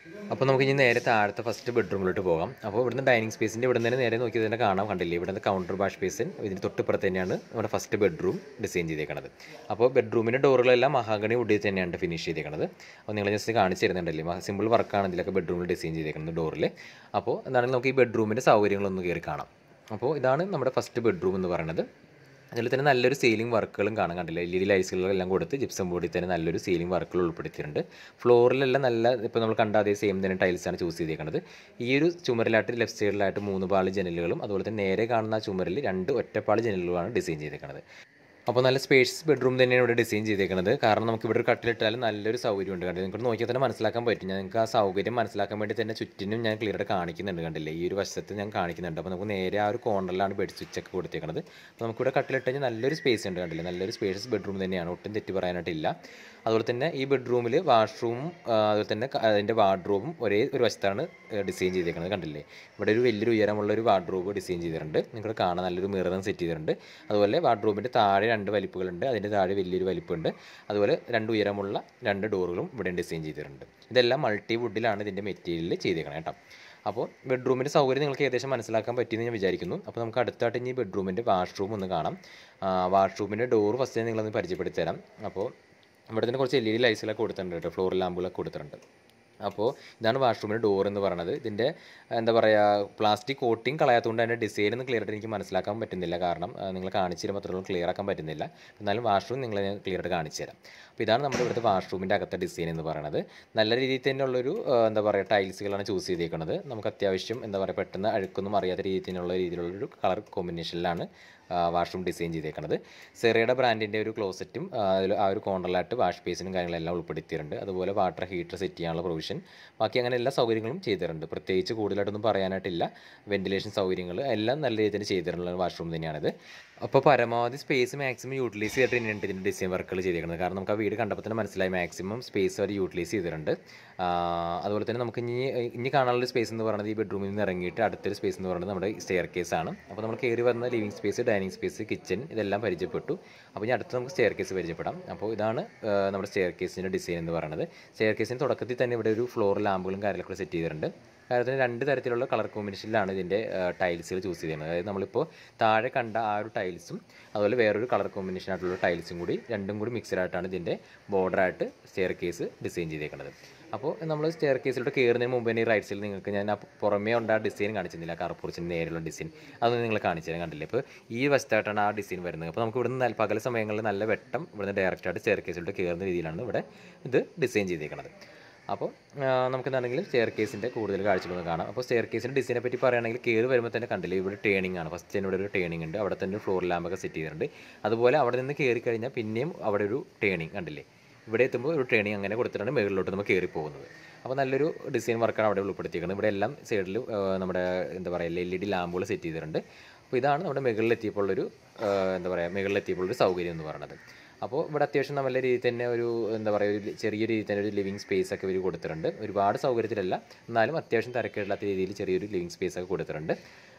അപ്പോൾ നമുക്ക് ഇനി നേരെ താഴത്തെ ഫസ്റ്റ് ബെഡ്റൂമിലോട്ട് പോകാം അപ്പോൾ ഇവിടുന്ന് ഡൈനിങ് സ്പേസിൻ്റെ ഇവിടെ നിന്ന് നേരെ നോക്കി തന്നെ കാണാം കണ്ടില്ലേ ഇവിടുന്ന് കൗണ്ടർ ബാഷ് സ്പേസിൻ ഇതിന് തൊട്ടിപ്പുറത്ത് തന്നെയാണ് നമ്മുടെ ഫസ്റ്റ് ബെഡ്റൂം ഡിസൈൻ ചെയ്തേക്കുന്നത് അപ്പോൾ ബെഡ്റൂമിൻ്റെ ഡോറുകളെല്ലാം മഹാഗണി വുഡിൽ തന്നെയാണ് ഫിനിഷ് ചെയ്തേക്കുന്നത് അപ്പോൾ നിങ്ങൾ ജസ്റ്റ് കാണിച്ച് തരുന്നുണ്ടല്ലേ സിമ്പിൾ വർക്കാണ് ഇതിലൊക്കെ ബെഡ്റൂമിൽ ഡിസൈൻ ചെയ്തേക്കുന്നത് ഡോറിൽ അപ്പോൾ എന്താണെങ്കിലും നമുക്ക് ഈ ബെഡ്റൂമിൻ്റെ സൗകര്യങ്ങളൊന്ന് കയറി കാണാം അപ്പോൾ ഇതാണ് നമ്മുടെ ഫസ്റ്റ് ബെഡ്റൂം എന്ന് പറയുന്നത് അതിൽ തന്നെ നല്ലൊരു സീലിംഗ് വർക്കുകളും കാണാൻ കണ്ടില്ല എൽ ഇ ഡി ലൈറ്റ്സുകളെല്ലാം കൊടുത്ത് ജിപ്സം ബോർഡിൽ തന്നെ നല്ലൊരു സീലിംഗ് വർക്കുകൾ ഉൾപ്പെടുത്തിയിട്ടുണ്ട് ഫ്ലോറിലെല്ലാം നല്ല ഇപ്പോൾ നമ്മൾ കണ്ട അതേ സെയിം തന്നെ ടൈൽസാണ് ചൂസ് ചെയ്തേക്കുന്നത് ഈ ഒരു ചുമരിലായിട്ട് ലെഫ്റ്റ് സൈഡിലായിട്ട് മൂന്ന് പാളി ജനലുകളും അതുപോലെ തന്നെ നേരെ കാണുന്ന ആ ചുമരിൽ രണ്ട് ഒറ്റപ്പാളി ജനലുകളാണ് ഡിസൈൻ ചെയ്തേക്കുന്നത് അപ്പോൾ നല്ല സ്പേഷ്യസ് ബെഡ്റൂം തന്നെയാണ് ഇവിടെ ഡിസൈൻ ചെയ്തേക്കുന്നത് കാരണം നമുക്ക് ഇവിടെ ഒരു കട്ടിലിട്ടാലും നല്ലൊരു സൗകര്യമുണ്ട് കണ്ടില്ല നിങ്ങൾക്ക് നോക്കിയാൽ തന്നെ മനസ്സിലാക്കാൻ പറ്റും നിങ്ങൾക്ക് ആ സൗകര്യം മനസ്സിലാക്കാൻ വേണ്ടി തന്നെ ചുറ്റിനും ഞാൻ ക്ലിയർ ആയിട്ട് കാണിക്കുന്നുണ്ട് കണ്ടില്ലേ ഈ ഒരു വശത്ത് ഞാൻ കാണിക്കുന്നുണ്ട് അപ്പോൾ നമുക്ക് നേരെ ആ ഒരു കോർണറിലാണ് ബെഡ് സ്വിച്ച് ഒക്കെ കൊടുത്തേക്കുന്നത് അപ്പോൾ നമുക്കിവിടെ കട്ടിലിട്ട് കഴിഞ്ഞാൽ നല്ലൊരു സ്പേസ് ഉണ്ട് കണ്ടില്ലേ നല്ലൊരു സ്പേഷ്യസ് ബെഡ്റൂം തന്നെയാണ് ഒട്ടും തെറ്റി പറയാനായിട്ടില്ല അതുപോലെ തന്നെ ഈ ബെഡ്റൂമിൽ വാഷ്റൂമും അതുപോലെ തന്നെ ക- അതിൻ്റെ വാർഡ്രോബും ഒരേ ഒരു വശത്താണ് ഡിസൈൻ ചെയ്തേക്കുന്നത് കണ്ടില്ലേ ഇവിടെ ഒരു വലിയൊരു ഉയരമുള്ള ഒരു വാർഡ്രോബ് ഡിസൈൻ ചെയ്തിട്ടുണ്ട് നിങ്ങൾക്ക് കാണാൻ നല്ലൊരു മിററും സെറ്റ് ചെയ്തിട്ടുണ്ട് അതുപോലെ വാർഡ്രോബിൻ്റെ താഴെ രണ്ട് വലിപ്പുകളുണ്ട് അതിൻ്റെ താഴെ വലിയൊരു വലിപ്പമുണ്ട് അതുപോലെ രണ്ട് ഉയരമുള്ള രണ്ട് ഡോറുകളും ഇവിടെ ഡിസൈൻ ചെയ്തിട്ടുണ്ട് ഇതെല്ലാം മൾട്ടി വുഡിലാണ് ഇതിൻ്റെ മെറ്റീരിയൽ ചെയ്തേക്കണം കേട്ടോ അപ്പോൾ ബെഡ്റൂമിൻ്റെ സൗകര്യം നിങ്ങൾക്ക് ഏകദേശം മനസ്സിലാക്കാൻ പറ്റിയെന്ന് ഞാൻ വിചാരിക്കുന്നു അപ്പോൾ നമുക്ക് അടുത്തായിട്ട് ഇനി ബെഡ്റൂമിൻ്റെ വാഷ്റൂം ഒന്ന് കാണാം വാഷ്റൂമിൻ്റെ ഡോർ ഫസ്റ്റ് നിങ്ങളൊന്ന് പരിചയപ്പെടുത്തി തരാം അപ്പോൾ ഇവിടെ തന്നെ കുറച്ച് എൽ ഇ ഡി ലൈറ്റ്സുകളൊക്കെ കൊടുത്തിട്ടുണ്ട് കേട്ടോ ഫ്ലോർ ലാമ്പുകളൊക്കെ കൊടുത്തിട്ടുണ്ട് അപ്പോൾ ഇതാണ് വാഷ്റൂമിൻ്റെ ഡോർ എന്ന് പറയുന്നത് ഇതിൻ്റെ എന്താ പറയുക പ്ലാസ്റ്റിക് കോട്ടിങ് കളയാത്തതുകൊണ്ട് അതിൻ്റെ ഡിസൈൻ ഒന്ന് ക്ലിയർ ആയിട്ട് എനിക്ക് മനസ്സിലാക്കാൻ പറ്റുന്നില്ല കാരണം നിങ്ങൾ കാണിച്ചു തരുമ്പോൾ അത്രത്തോളം ക്ലിയർ ആക്കാൻ പറ്റുന്നില്ല എന്നാലും വാഷ്റൂം നിങ്ങളെ ഞാൻ ക്ലിയർ ആയിട്ട് കാണിച്ചു തരാം അപ്പോൾ ഇതാണ് നമ്മുടെ ഇവിടുത്തെ വാഷ്റൂമിൻ്റെ അകത്തെ ഡിസൈൻ എന്ന് പറയുന്നത് നല്ല രീതിയിൽ തന്നെയുള്ളൊരു ആ, എന്താ പറയുക ടൈൽസുകളാണ് ചൂസ് ചെയ്തേക്കുന്നത് നമുക്ക് അത്യാവശ്യം എന്താ പറയുക പെട്ടെന്ന് അഴുക്കൊന്നും അറിയാത്ത രീതിയിൽ തന്നെയുള്ള രീതിയിലുള്ളൊരു കളർ കോമ്പിനേഷനിലാണ് വാഷ്റൂം ഡിസൈൻ ചെയ്തേക്കുന്നത് സെറയുടെ ബ്രാൻഡിൻ്റെ ഒരു ക്ലോസറ്റും അതിൽ ആ ഒരു കോർണറിലായിട്ട് വാഷ് ബേസിനും കാര്യങ്ങളെല്ലാം ഉൾപ്പെടുത്തിയിട്ടുണ്ട് അതുപോലെ വാട്ടർ ഹീറ്റർ സെറ്റ് ചെയ്യാനുള്ള പ്രൊവിഷൻ ബാക്കി അങ്ങനെ എല്ലാ സൗകര്യങ്ങളും ചെയ്തിട്ടുണ്ട് പ്രത്യേകിച്ച് കൂടുതലായിട്ടൊന്നും പറയാനായിട്ടില്ല വെന്റിലേഷൻ സൗകര്യങ്ങൾ എല്ലാം നല്ല രീതിയിൽ ചെയ്തിട്ടുള്ള വാഷ്റൂം തന്നെയാണിത് അപ്പോൾ പരമാവധി സ്പേസ് മാക്സിമം യൂട്ടിലൈസ് ചെയ്തിട്ട് തന്നെയാണ് ഇതിൻ്റെ ഡിസൈൻ വർക്കുകൾ ചെയ്തിരിക്കുന്നത് കാരണം നമുക്ക് ആ വീട് കണ്ടപ്പോൾ തന്നെ മനസ്സിലായി മാക്സിമം സ്പേസ് അവർ യൂട്ടിലൈസ് ചെയ്തിട്ടുണ്ട് ആ, അതുപോലെ തന്നെ നമുക്ക് ഇനി ഇനി കാണാനുള്ള സ്പേസ് എന്ന് പറയുന്നത് ഈ ബെഡ്റൂമിൽ നിന്ന് ഇറങ്ങിയിട്ട് അടുത്തൊരു സ്പേസ് എന്ന് പറയുന്നത് നമ്മുടെ സ്റ്റെയർ കേസ് ആണ് അപ്പോൾ നമ്മൾ കയറി വരുന്ന living space dining space kitchen ഇതെല്ലാം പരിചയപ്പെട്ടു അപ്പോൾ ഇനി അടുത്ത് നമുക്ക് സ്റ്റെയർ കേസ് പരിചയപ്പെടാം അപ്പോൾ ഇതാണ് ആ, നമ്മുടെ സ്റ്റെയർ കേസിൻ്റെ ഡിസൈൻ എന്ന് പറയുന്നത് സ്റ്റെയർ കേസിന് തുടക്കത്തിൽ തന്നെ ഇവിടെ ഒരു ഫ്ലോർ ലാമ്പുകളും കാര്യങ്ങളൊക്കെ സെറ്റ് ചെയ്തിട്ടുണ്ട് കാര്യത്തിന് രണ്ട് തരത്തിലുള്ള കളർ കോമ്പിനേഷനിലാണ് ഇതിൻ്റെ ടൈൽസുകൾ ചൂസ് ചെയ്തിരുന്നത് അതായത് നമ്മളിപ്പോൾ താഴെ കണ്ട ആ ഒരു ടൈൽസും അതുപോലെ വേറൊരു കളർ കോമ്പിനേഷൻ ആയിട്ടുള്ള ടൈൽസും കൂടി രണ്ടും കൂടി മിക്സഡ് ആയിട്ടാണ് ഇതിൻ്റെ ബോർഡറായിട്ട് സ്റ്റെയർ കേസ് ഡിസൈൻ ചെയ്തേക്കുന്നത് അപ്പോൾ നമ്മൾ സ്റ്റെയർ കേസിലോട്ട് കയറുന്നതിന് മുമ്പ് തന്നെ ഈ റൈറ്റ് സൈഡിൽ നിങ്ങൾക്ക് ഞാൻ ആ പുറമേ ഉണ്ട് ആ ഡിസൈൻ കാണിച്ചിരുന്നില്ല കാർപ്പൂർച്ചിൻ്റെ നേരെയുള്ള ഡിസൈൻ അതൊന്നും നിങ്ങൾ കാണിച്ചു തരാൻ കണ്ടില്ലേ ഇപ്പോൾ ഈ വശത്തായിട്ടാണ് ആ ഡിസൈൻ വരുന്നത് അപ്പോൾ നമുക്ക് ഇവിടുന്ന് നല്ല- പകൽ സമയങ്ങളിൽ നല്ല വെട്ടം ഇവിടുന്ന് ഡയറക്റ്റായിട്ട് സ്റ്റെയർ കേസിലോട്ട് കയറുന്ന രീതിയിലാണ് ഇവിടെ ഇത് ഡിസൈൻ ചെയ്തേക്കുന്നത് അപ്പോൾ നമുക്ക് എന്താണെങ്കിലും സ്റ്റെയർ കേസിൻ്റെ കൂടുതൽ കാഴ്ചകളൊന്ന് കാണാം അപ്പോൾ സ്റ്റെയർ കേസിൻ്റെ ഡിസൈനെ പറ്റി പറയുകയാണെങ്കിൽ കയറി വരുമ്പോൾ തന്നെ കണ്ടില്ലേ ഇവിടെ ടേണിംഗ് ആണ് ഫസ്റ്റ് തന്നെ ഇവിടെ ഒരു ടേണിംഗ് ഉണ്ട് അവിടെ തന്നെ ഒരു ഫ്ലോർ ലാമ്പൊക്കെ സെറ്റ് ചെയ്തിട്ടുണ്ട് അതുപോലെ അവിടെ നിന്ന് കയറി കഴിഞ്ഞാൽ പിന്നെയും അവിടെ ഒരു ടേണിംഗ് കണ്ടില്ലേ ഇവിടെ എത്തുമ്പോൾ ഒരു ട്രെയിനിങ് അങ്ങനെ കൊടുത്തിട്ടാണ് മുകളിലോട്ട് നമ്മൾ കയറി പോകുന്നത് അപ്പോൾ നല്ലൊരു ഡിസൈൻ വർക്കാണ് അവിടെ ഉൾപ്പെടുത്തിയിരിക്കുന്നത് ഇവിടെ എല്ലാം സൈഡിൽ നമ്മുടെ എന്താ പറയുക എൽ ഇ ഡി ലാമ്പുകൾ സെറ്റ് ചെയ്തിട്ടുണ്ട് അപ്പോൾ ഇതാണ് നമ്മുടെ മുകളിലെത്തിയപ്പോഴുള്ളൊരു ആ, എന്താ പറയുക മുകളിലെത്തിയപ്പോഴൊരു സൗകര്യം എന്ന് പറയുന്നത് അപ്പോൾ ഇവിടെ അത്യാവശ്യം നല്ല രീതിയിൽ തന്നെ ഒരു എന്താ പറയുക ഒരു ചെറിയ രീതിയിൽ തന്നെ ഒരു ലിവിങ് സ്പേസ് ഒക്കെ ഇവർ കൊടുത്തിട്ടുണ്ട് ഒരുപാട് സൗകര്യത്തിലല്ല എന്നാലും അത്യാവശ്യം തിരക്കില്ലാത്ത രീതിയിൽ ചെറിയൊരു ലിവിങ് സ്പേസ് ഒക്കെ കൊടുത്തിട്ടുണ്ട്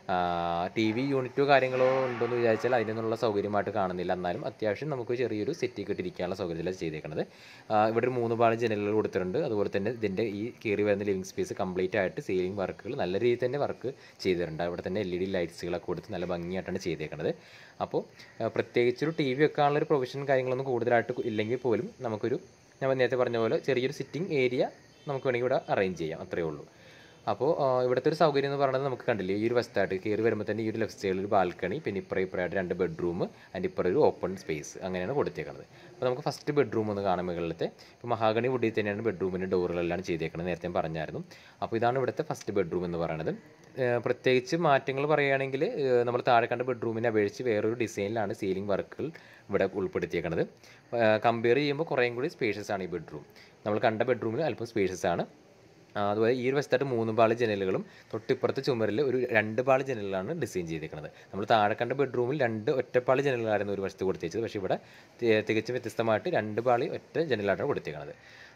ടി വി യൂണിറ്റോ കാര്യങ്ങളോ ഉണ്ടോയെന്ന് വിചാരിച്ചാൽ അതിനൊന്നുള്ള സൗകര്യമായിട്ട് കാണുന്നില്ല എന്നാലും അത്യാവശ്യം നമുക്ക് ചെറിയൊരു സെറ്റി കെട്ടിരിക്കാനുള്ള സൗകര്യത്തിലാണ് ചെയ്തേക്കുന്നത് ആ, ഇവിടെ ഒരു മൂന്ന് പാളി ജനലുകൾ കൊടുത്തിട്ടുണ്ട് അതുപോലെ തന്നെ ഇതിൻ്റെ ഈ കയറി വരുന്ന ലിവിങ് സ്പേസ് കംപ്ലീറ്റ് ആയിട്ട് സീലിംഗ് വർക്കുകൾ നല്ല രീതിയിൽ തന്നെ വർക്ക് ചെയ്തിട്ടുണ്ട് അവിടെ തന്നെ എൽ ഇ ഡി ലൈറ്റ്സുകളൊക്കെ കൊടുത്ത് നല്ല ഭംഗിയായിട്ടാണ് ചെയ്തേക്കുന്നത് അപ്പോൾ ആ, പ്രത്യേകിച്ചൊരു ടി വി വെക്കാനുള്ള ഒരു പ്രൊവിഷൻ കാര്യങ്ങളൊന്നും കൂടുതലായിട്ട് ഇല്ലെങ്കിൽ പോലും നമുക്കൊരു ഞാൻ നേരത്തെ പറഞ്ഞ പോലെ ചെറിയൊരു സിറ്റിംഗ് ഏരിയ നമുക്ക് വേണമെങ്കിൽ ഇവിടെ അറേഞ്ച് ചെയ്യാം അത്രയേ ഉള്ളൂ അപ്പോൾ ആ, ഇവിടുത്തെ ഒരു സൗകര്യം എന്ന് പറയുന്നത് നമുക്ക് കണ്ടില്ലേ ഈ ഒരു വശത്തായിട്ട് കയറി വരുമ്പോൾ തന്നെ ഈ ഒരു ലെഫ്റ്റ് സൈഡിൽ ഒരു ബാൽക്കണി പിന്നെ ഇപ്പുറം ഇപ്പുറമായിട്ട് രണ്ട് ബെഡ്റൂം അതിൻ്റെ ഇപ്പുറം ഒരു ഓപ്പൺ സ്പേസ് അങ്ങനെയാണ് കൊടുത്തേക്കുന്നത് അപ്പോൾ നമുക്ക് ഫസ്റ്റ് ബെഡ്റൂം ഒന്ന് കാണാം മുകളിലത്തെ ഇപ്പോൾ മഹാഗണി വുഡിൽ തന്നെയാണ് ബെഡ്റൂമിൻ്റെ ഡോറുകളെല്ലാം ചെയ്തേക്കുന്നത് നേരത്തെ ഞാൻ പറഞ്ഞായിരുന്നു അപ്പോൾ ഇതാണ് ഇവിടുത്തെ ഫസ്റ്റ് ബെഡ്റൂം എന്ന് പറയുന്നത് ഏഹ് പ്രത്യേകിച്ച് മാറ്റങ്ങൾ പറയുകയാണെങ്കിൽ ഏഹ് നമ്മൾ താഴെ കണ്ട ബെഡ്റൂമിനെ അപേക്ഷിച്ച് വേറൊരു ഡിസൈനിലാണ് സീലിംഗ് വർക്കുകൾ ഇവിടെ ഉൾപ്പെടുത്തിയേക്കുന്നത് കമ്പയർ ചെയ്യുമ്പോൾ കുറേയും കൂടി സ്പേഷ്യസ് ആണ് ഈ ബെഡ്റൂം നമ്മൾ കണ്ട ബെഡ്റൂമിൽ അല്പം സ്പേഷ്യസ് ആണ് ആ, അതുപോലെ ഈ ഒരു വശത്തായിട്ട് മൂന്ന് പാളി ജനലുകളും തൊട്ടിപ്പുറത്തെ ചുമരിൽ ഒരു രണ്ട് പാളി ജനലുകളാണ് ഡിസൈൻ ചെയ്തിരിക്കുന്നത് നമ്മൾ താഴെ കണ്ട ബെഡ്റൂമിൽ രണ്ട് ഒറ്റപ്പാളി ജനലുകളായിരുന്നു ഒരു വശത്ത് കൊടുത്തേച്ചത് പക്ഷേ ഇവിടെ തി- തികച്ചും വ്യത്യസ്തമായിട്ട് രണ്ട് പാളി ഒറ്റ ജനലാണ് കൊടുത്തേക്കുന്നത്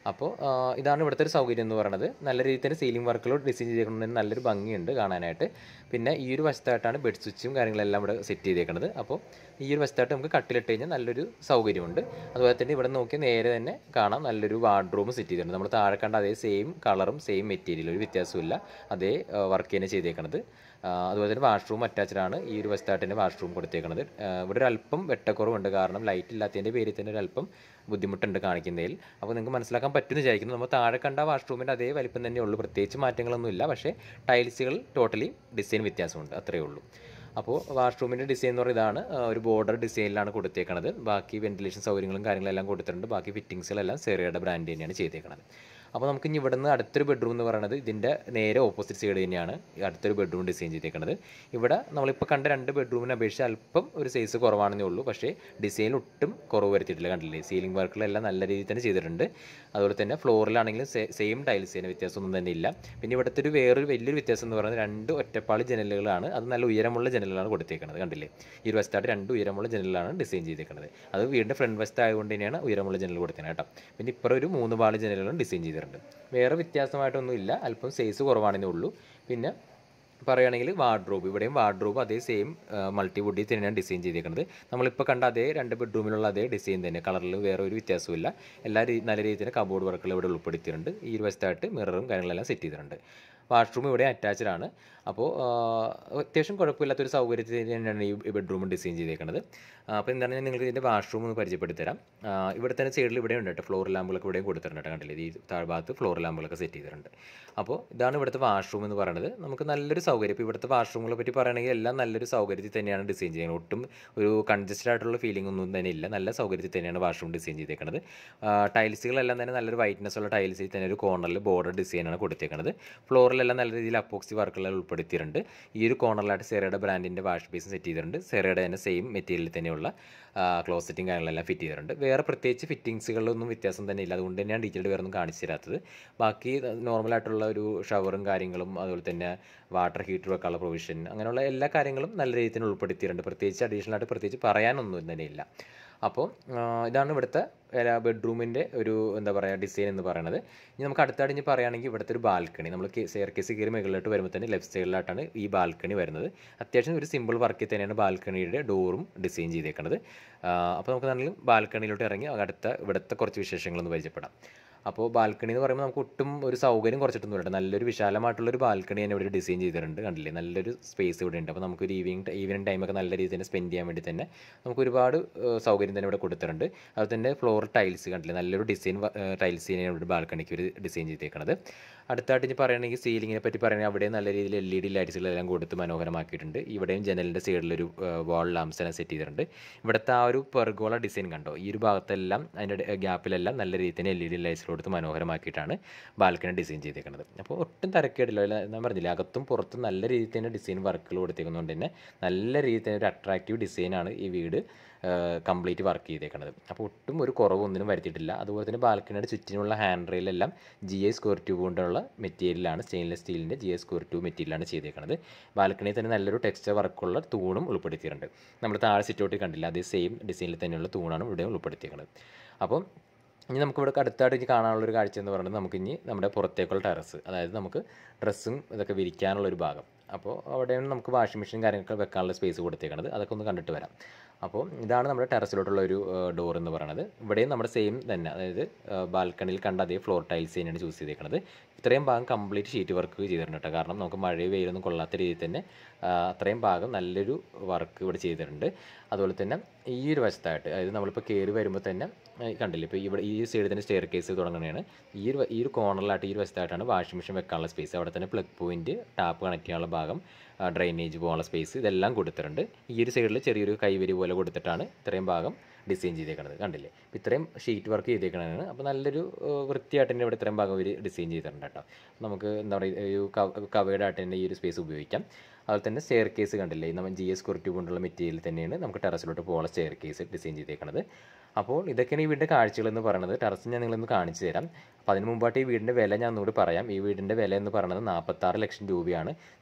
അപ്പോൾ ആ, ഇതാണ് ഇവിടുത്തെ ഒരു സൗകര്യം എന്ന് പറയുന്നത് നല്ല രീതിയിൽ തന്നെ സീലിംഗ് വർക്കുകൾ ഡിസൈൻ ചെയ്തേക്കുന്നതിന് നല്ലൊരു ഭംഗിയുണ്ട് കാണാനായിട്ട് പിന്നെ ഈ ഒരു വശത്തായിട്ടാണ് ബെഡ് സ്വിച്ചും കാര്യങ്ങളെല്ലാം ഇവിടെ സെറ്റ് ചെയ്തേക്കുന്നത് അപ്പോൾ ഈ ഒരു വശത്തായിട്ട് നമുക്ക് കട്ടിലിട്ട് കഴിഞ്ഞാൽ നല്ലൊരു സൗകര്യമുണ്ട് അതുപോലെ തന്നെ ഇവിടെ നോക്കി നേരെ തന്നെ കാണാം നല്ലൊരു വാർഡ്റൂം സെറ്റ് ചെയ്തിട്ടുണ്ട് നമ്മൾ താഴെ കണ്ട അതേ സെയിം കളറും സെയിം മെറ്റീരിയൽ ഒരു വ്യത്യാസമില്ല അതേ വർക്ക് തന്നെ ചെയ്തേക്കുന്നത് ആ, അതുപോലെ തന്നെ വാഷ്റൂം അറ്റാച്ച്ഡ് ആണ് ഈ ഒരു വശത്തായിട്ട് തന്നെ വാഷ്റൂം കൊടുത്തേക്കുന്നത് ആ, ഇവിടെ ഒരു അല്പം വെട്ടക്കുറവുണ്ട് കാരണം ലൈറ്റ് ഇല്ലാത്തതിൻ്റെ പേരിൽ തന്നെ ഒരു അല്പം ബുദ്ധിമുട്ടുണ്ട് കാണിക്കുന്നതിൽ അപ്പോൾ നിങ്ങൾക്ക് മനസ്സിലാക്കാൻ പറ്റുമെന്ന് വിചാരിക്കുന്നു നമ്മൾ താഴെ കണ്ട വാഷ്റൂമിൻ്റെ അതേ വലിപ്പം തന്നെ ഉള്ളൂ പ്രത്യേകിച്ച് മാറ്റങ്ങളൊന്നുമില്ല പക്ഷേ ടൈൽസുകൾ ടോട്ടലി ഡിസൈൻ വ്യത്യാസമുണ്ട് അത്രയേ ഉള്ളൂ അപ്പോൾ വാഷ്റൂമിൻ്റെ ഡിസൈൻ എന്ന് പറയുന്നത് ഇതാണ് ആ, ഒരു ബോർഡർ ഡിസൈനിലാണ് കൊടുത്തേക്കണത് ബാക്കി വെന്റിലേഷൻ സൗകര്യങ്ങളും കാര്യങ്ങളെല്ലാം കൊടുത്തിട്ടുണ്ട് ബാക്കി ഫിറ്റിങ്സുകളെല്ലാം സെറിയയുടെ ബ്രാൻഡ് തന്നെയാണ് ചെയ്തേക്കണത് അപ്പോൾ നമുക്ക് ഇനി ഇവിടുന്ന് അടുത്തൊരു ബെഡ്റൂം എന്ന് പറയുന്നത് ഇതിൻ്റെ നേരെ ഓപ്പോസിറ്റ് സൈഡ് തന്നെയാണ് ഈ അടുത്തൊരു ബെഡ്റൂം ഡിസൈൻ ചെയ്തേക്കുന്നത് ഇവിടെ നമ്മളിപ്പോൾ കണ്ട രണ്ട് ബെഡ്റൂമിനെ അപേക്ഷിച്ച് അല്പം ഒരു സൈസ് കുറവാണെന്നേ ഉള്ളൂ പക്ഷേ ഡിസൈനിൽ ഒട്ടും കുറവ് വരുത്തിയിട്ടില്ല കണ്ടില്ലേ സീലിംഗ് വർക്കുകളെല്ലാം നല്ല രീതിയിൽ തന്നെ ചെയ്തിട്ടുണ്ട് അതുപോലെ തന്നെ ഫ്ലോറിലാണെങ്കിലും സെയിം ടൈൽസ് തന്നെ വ്യത്യാസമൊന്നും തന്നെ ഇല്ല പിന്നെ ഇവിടുത്തെ ഒരു വേറൊരു വലിയൊരു വ്യത്യാസം എന്ന് പറയുന്നത് രണ്ട് ഒറ്റപ്പാളി ജനലുകളാണ് അത് നല്ല ഉയരമുള്ള ജനലുകളാണ് കൊടുത്തേക്കുന്നത് കണ്ടില്ലേ ഈ ഒരു വശത്തായിട്ട് രണ്ട് ഉയരമുള്ള ജനലുകളാണ് ഡിസൈൻ ചെയ്തേക്കുന്നത് അത് വീടിൻ്റെ ഫ്രണ്ട് വശത്ത് ആയതുകൊണ്ട് തന്നെയാണ് ഉയരമുള്ള ജനൽ കൊടുത്തേക്കുന്നത് കേട്ടോ പിന്നെ ഇപ്പുറം ഒരു മൂന്ന് പാളി ജനലുകളും ഡിസൈൻ ചെയ്തിട്ടുണ്ട് വേറെ വ്യത്യാസമായിട്ടൊന്നും ഇല്ല അല്പം സൈസ് കുറവാണെന്നേ ഉള്ളൂ പിന്നെ പറയുകയാണെങ്കിൽ വാർഡ്രോബ് ഇവിടെയും വാർഡ്രോബ് അതേ സെയിം മൾട്ടി വുഡിൽ തന്നെയാണ് ഡിസൈൻ ചെയ്തേക്കുന്നത് നമ്മളിപ്പോൾ കണ്ട അതേ രണ്ട് ബെഡ്റൂമിലുള്ള അതേ ഡിസൈൻ തന്നെ കളറിൽ വേറെ ഒരു വ്യത്യാസമില്ല എല്ലാ രീ നല്ല രീതിയിൽ തന്നെ കബോർഡ് വർക്കുകൾ ഇവിടെ ഉൾപ്പെടുത്തിയിട്ടുണ്ട് ഈ ഒരു വശത്തായിട്ട് മിററും കാര്യങ്ങളെല്ലാം സെറ്റ് ചെയ്തിട്ടുണ്ട് വാഷ്റൂം ഇവിടെ അറ്റാച്ച്ഡ് ആണ് അപ്പോൾ ആ, അത്യാവശ്യം കുഴപ്പമില്ലാത്തൊരു സൗകര്യത്തിൽ തന്നെയാണ് ഈ ബെഡ്റൂം ഡിസൈൻ ചെയ്തേക്കുന്നത് അപ്പോൾ എന്താണ് ഞാൻ നിങ്ങൾക്ക് ഇതിൻ്റെ വാഷ്റൂം ഒന്ന് പരിചയപ്പെടുത്തി തരാം ആ, ഇവിടെ തന്നെ സൈഡിൽ ഇവിടെ ഉണ്ട് കേട്ടോ ഫ്ലോർ ലാമ്പുകളൊക്കെ ഇവിടെയും കൊടുത്തിട്ടുണ്ട് കേട്ടോ കണ്ടില്ലേ ഈ താഴ്ഭാഗത്ത് ഫ്ലോർ ലാമ്പുകളൊക്കെ സെറ്റ് ചെയ്തിട്ടുണ്ട് അപ്പോൾ ഇതാണ് ഇവിടുത്തെ വാഷ്റൂം എന്ന് പറയുന്നത് നമുക്ക് നല്ലൊരു സൗകര്യം ഇപ്പോൾ ഇവിടുത്തെ വാഷ്റൂമുകളെ പറ്റി പറയുകയാണെങ്കിൽ എല്ലാം നല്ലൊരു സൗകര്യത്തിൽ തന്നെയാണ് ഡിസൈൻ ചെയ്യുന്നത് ഒട്ടും ഒരു കൺജസ്റ്റഡ് ആയിട്ടുള്ള ഫീലിംഗ് ഒന്നും തന്നെ ഇല്ല നല്ല സൗകര്യത്തിൽ തന്നെയാണ് വാഷ്റൂം ഡിസൈൻ ചെയ്തേക്കുന്നത് ടൈൽസുകളെല്ലാം തന്നെ നല്ലൊരു വൈറ്റ്നസ് ഉള്ള ടൈൽസിൽ തന്നെ ഒരു കോർണറിൽ ബോർഡർ ഡിസൈനാണ് കൊടുത്തേക്കുന്നത് ഫ്ലോറിലെല്ലാം നല്ല രീതിയിൽ അപ്പോക്സി വർക്കുകൾ ഉൾപ്പെടുത്തിയിട്ടുണ്ട് ഈ ഒരു കോർണറിലായിട്ട് സെറയുടെ ബ്രാൻഡിൻ്റെ വാഷ് ബേസും സെറ്റ് ചെയ്തിട്ടുണ്ട് സെറയുടെ തന്നെ സെയിം മെറ്റീരിയലിൽ തന്നെയുള്ള ക്ലോസറ്റും കാര്യങ്ങളെല്ലാം ഫിറ്റ് ചെയ്തിട്ടുണ്ട് വേറെ പ്രത്യേകിച്ച് ഫിറ്റിങ്സുകളിലൊന്നും വ്യത്യാസം തന്നെ ഇല്ല അതുകൊണ്ട് തന്നെയാണ് ഡീറ്റെയിൽ വേറെ ഒന്നും കാണിച്ചു തരാത്തത് ബാക്കി നോർമലായിട്ടുള്ള ഒരു ഷവറും കാര്യങ്ങളും അതുപോലെ തന്നെ വാട്ടർ ഹീറ്റർ വെക്കാനുള്ള പ്രൊവിഷൻ അങ്ങനെയുള്ള എല്ലാ കാര്യങ്ങളും നല്ല രീതിയിൽ തന്നെ ഉൾപ്പെടുത്തിയിട്ടുണ്ട് പ്രത്യേകിച്ച് അഡീഷണൽ ആയിട്ട് പ്രത്യേകിച്ച് പറയാനൊന്നും തന്നെ ഇല്ല അപ്പോൾ ആ, ഇതാണ് ഇവിടുത്തെ ബെഡ്റൂമിൻ്റെ ഒരു എന്താ പറയുക ഡിസൈൻ എന്ന് പറയുന്നത് ഇനി നമുക്ക് അടുത്തായിട്ട് ഇനി പറയുകയാണെങ്കിൽ ഇവിടുത്തെ ഒരു ബാൽക്കണി നമ്മൾ സെയർ കേസ് കയറി മുകളിലോട്ട് വരുമ്പോൾ തന്നെ ലെഫ്റ്റ് സൈഡിലായിട്ടാണ് ഈ ബാൽക്കണി വരുന്നത് അത്യാവശ്യം ഒരു സിമ്പിൾ വർക്കിൽ തന്നെയാണ് ബാൽക്കണിയുടെ ഡോറും ഡിസൈൻ ചെയ്തേക്കുന്നത് അപ്പോൾ നമുക്ക് നല്ല ബാൽക്കണിയിലോട്ട് ഇറങ്ങി അടുത്ത ഇവിടുത്തെ കുറച്ച് വിശേഷങ്ങളൊന്ന് പരിചയപ്പെടാം അപ്പോൾ ബാൽക്കണി എന്ന് പറയുമ്പോൾ നമുക്ക് ഒട്ടും ഒരു സൗകര്യം കുറച്ചിട്ടൊന്നും ഇല്ല നല്ലൊരു വിശാലമായിട്ടുള്ളൊരു ബാൽക്കണി തന്നെ ഇവിടെ ഡിസൈൻ ചെയ്തിട്ടുണ്ട് കണ്ടില്ലേ നല്ലൊരു സ്പേസ് ഇവിടെ ഉണ്ട് അപ്പോൾ നമുക്കൊരു ഈവനിങ് ഈവനിങ് ടൈമൊക്കെ നല്ല രീതിയിൽ തന്നെ സ്പെൻഡ് ചെയ്യാൻ വേണ്ടി തന്നെ നമുക്ക് ഒരുപാട് ഏഹ്, സൗകര്യം തന്നെ ഇവിടെ കൊടുത്തിട്ടുണ്ട് അതുപോലെ തന്നെ ഫ്ലോർ ടൈൽസ് കണ്ടില്ലേ നല്ലൊരു ഡിസൈൻ ടൈൽസ് തന്നെയാണ് ഇവിടെ ബാൽക്കണിക്ക് ഒരു ഡിസൈൻ ചെയ്തേക്കുന്നത് അടുത്തായിട്ട് ഇനി പറയുകയാണെങ്കിൽ സീലിങ്ങിനെ പറ്റി പറയുകയാണെങ്കിൽ അവിടെ നല്ല രീതിയിൽ എൽ ഇ ഡി ലൈറ്റ്സുകളെല്ലാം കൊടുത്ത് മനോഹരമാക്കിയിട്ടുണ്ട് ഇവിടെയും ജനലിൻ്റെ സൈഡിലൊരു വാൾ ലാംസ് എല്ലാം സെറ്റ് ചെയ്തിട്ടുണ്ട് ഇവിടുത്തെ ആ ഒരു പെർഗോള ഡിസൈൻ കണ്ടോ ഈ ഒരു ഭാഗത്തെല്ലാം അതിൻ്റെ ഗ്യാപ്പിലെല്ലാം നല്ല രീതിയിൽ തന്നെ എൽ ഇ ഡി ലൈറ്റ്സ് കൊടുത്ത് മനോഹരമാക്കിയിട്ടാണ് ബാൽക്കണി ഡിസൈൻ ചെയ്തേക്കുന്നത് അപ്പോൾ ഒട്ടും തരക്കേടില്ല അല്ല, ഞാൻ പറഞ്ഞില്ല അകത്തും പുറത്തും നല്ല രീതിയിൽ തന്നെ ഡിസൈൻ വർക്കുകൾ കൊടുത്തേക്കുന്നതുകൊണ്ട് തന്നെ നല്ല രീതിയിൽ തന്നെ ഒരു അട്രാക്റ്റീവ് ഡിസൈനാണ് ഈ വീട് കംപ്ലീറ്റ് വർക്ക് ചെയ്തേക്കുന്നത് അപ്പോൾ ഒട്ടും ഒരു കുറവൊന്നിനും വരുത്തിയിട്ടില്ല അതുപോലെ തന്നെ ബാൽക്കണിയുടെ ചുറ്റിനുള്ള ഹാൻഡ് റെയിലെല്ലാം ജി ഐ സ്ക്വയർ ട്യൂബ് കൊണ്ടുള്ള മെറ്റീരിയലാണ് സ്റ്റെയിൻലെസ് സ്റ്റീലിൻ്റെ ജി ഐ സ്ക്വയർ ട്യൂബ് മെറ്റീരിയലാണ് ചെയ്തേക്കുന്നത് ബാൽക്കണിയിൽ തന്നെ നല്ലൊരു ടെക്സ്ചർ വർക്കുള്ള തൂണും ഉൾപ്പെടുത്തിയിട്ടുണ്ട് നമ്മൾ താഴെ സിറ്റൗട്ടിൽ കണ്ടില്ല അതേ സെയിം ഡിസൈനിൽ തന്നെയുള്ള തൂണാണ് ഇവിടെ ഉൾപ്പെടുത്തിയേക്കുന്നത് അപ്പം ഇനി നമുക്ക് ഇവിടെ അടുത്തായിട്ട് ഇനി കാണാനുള്ള ഒരു കാഴ്ച എന്ന് പറയുന്നത് നമുക്ക് ഇനി നമ്മുടെ പുറത്തേക്കുള്ള ടെറസ് അതായത് നമുക്ക് ഡ്രസ്സും ഇതൊക്കെ വിരിക്കാനുള്ള ഒരു ഭാഗം അപ്പോൾ അവിടെയാണ് നമുക്ക് വാഷിംഗ് മെഷീൻ കാര്യങ്ങളൊക്കെ വെക്കാനുള്ള സ്പേസ് കൊടുത്തേക്കുന്നത് അതൊക്കെ ഒന്ന് കണ്ടിട്ട് വരാം അപ്പോൾ ഇതാണ് നമ്മുടെ ടെറസിലോട്ടുള്ള ഒരു ഡോർ എന്ന് പറയുന്നത് ഇവിടെയും നമ്മുടെ സെയിം തന്നെ അതായത് ബാൽക്കണിയിൽ കണ്ട അതേ ഫ്ലോർ ടൈൽസ് തന്നെയാണ് ചൂസ് ചെയ്തേക്കുന്നത് ഇത്രയും ഭാഗം കംപ്ലീറ്റ് ഷീറ്റ് വർക്ക് ചെയ്തിട്ടുണ്ട് കേട്ടോ കാരണം നമുക്ക് മഴയോ വെയിലൊന്നും കൊള്ളാത്ത രീതിയിൽ തന്നെ ആ, അത്രയും ഭാഗം നല്ലൊരു വർക്ക് ഇവിടെ ചെയ്തിട്ടുണ്ട് അതുപോലെ തന്നെ ഈ ഒരു വശത്തായിട്ട് അതായത് നമ്മളിപ്പോൾ കയറി വരുമ്പോൾ തന്നെ ആ, ഈ കണ്ടില്ലേ ഇപ്പോൾ ഇവിടെ ഈ സൈഡിൽ തന്നെ സ്റ്റെയർ കേസ് തുടങ്ങുന്നതാണ് ഈ ഒരു വ- ഈ ഒരു കോർണറിലായിട്ട് ഈ ഒരു വശത്തായിട്ടാണ് വാഷിംഗ് മെഷീൻ വെക്കാനുള്ള സ്പേസ് അവിടെ തന്നെ പ്ലഗ് പോയിന്റ് ടാപ്പ് കണക്ട് ചെയ്യാനുള്ള ഭാഗം ഡ്രൈനേജ് പോകാനുള്ള സ്പേസ് ഇതെല്ലാം കൊടുത്തിട്ടുണ്ട് ഈ ഒരു സൈഡിൽ ചെറിയൊരു കൈവരി പോലെ കൊടുത്തിട്ടാണ് ഇത്രയും ഭാഗം ഡിസൈൻ ചെയ്തേക്കുന്നത് കണ്ടില്ലേ അപ്പോൾ ഇത്രയും ഷീറ്റ് വർക്ക് ചെയ്തേക്കണതാണ് അപ്പോൾ നല്ലൊരു ഏഹ്, വൃത്തിയായിട്ട് തന്നെ ഇവിടെ ഇത്രയും ഭാഗം ഒരു ഡിസൈൻ ചെയ്തിട്ടുണ്ട് കേട്ടോ നമുക്ക് എന്താ പറയുക ഒരു കവേഡ് ആയിട്ട് തന്നെ ഈ ഒരു സ്പേസ് ഉപയോഗിക്കാം അതുപോലെ തന്നെ സ്റ്റെയർ കേസ് കണ്ടില്ലേ നമ്മൾ ജി എസ് കുർട്ടി കൊണ്ടുള്ള മെറ്റീരിയൽ തന്നെയാണ് നമുക്ക് ടെറസിലോട്ട് പോകാനുള്ള സ്റ്റെയർ കേസ് ഡിസൈൻ ചെയ്തേക്കുന്നത് അപ്പോൾ ഇതൊക്കെയാണ് ഈ വീടിൻ്റെ കാഴ്ചകൾ എന്ന് പറയുന്നത് ടെറസ് ഞാൻ നിങ്ങളൊന്ന് കാണിച്ചു തരാം അപ്പോൾ അതിന് മുമ്പായിട്ട് ഈ വീടിൻ്റെ വില ഞാൻ ഒന്നുകൂടി പറയാം ഈ വീടിൻ്റെ വില എന്ന് പറയുന്നത് നാൽപ്പത്താറ് ലക്ഷം രൂപയാണ്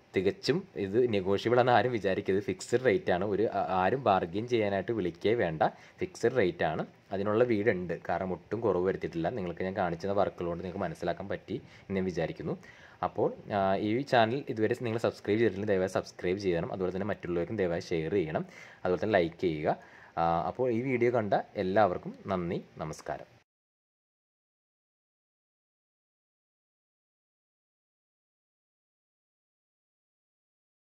തികച്ചും ഇത് നെഗോഷ്യബിൾ ആണ് ആരും വിചാരിക്കരുത് ഫിക്സഡ് റേറ്റ് ആണ് ഒരു ആ- ആരും ബാർഗെയിൻ ചെയ്യാനായിട്ട് വിളിക്കേ വേണ്ട ഫിക്സഡ് റേറ്റ് ആണ് അതിനുള്ള വീടുണ്ട് കാരണം ഒട്ടും കുറവ് വരുത്തിയിട്ടില്ല നിങ്ങൾക്ക് ഞാൻ കാണിച്ചുന്ന വർക്കുകൾ കൊണ്ട് നിങ്ങൾക്ക് മനസ്സിലാക്കാൻ പറ്റി എന്ന് ഞാൻ വിചാരിക്കുന്നു അപ്പോൾ ആ, ഈ ചാനൽ ഇതുവരെ നിങ്ങൾ സബ്സ്ക്രൈബ് ചെയ്തിട്ടില്ലെങ്കിൽ ദയവായി സബ്സ്ക്രൈബ് ചെയ്യണം അതുപോലെ തന്നെ മറ്റുള്ളവർക്കും ദയവായി ഷെയർ ചെയ്യണം അതുപോലെ തന്നെ ലൈക്ക് ചെയ്യുക ആ, അപ്പോൾ ഈ വീഡിയോ കണ്ട എല്ലാവർക്കും നന്ദി നമസ്കാരം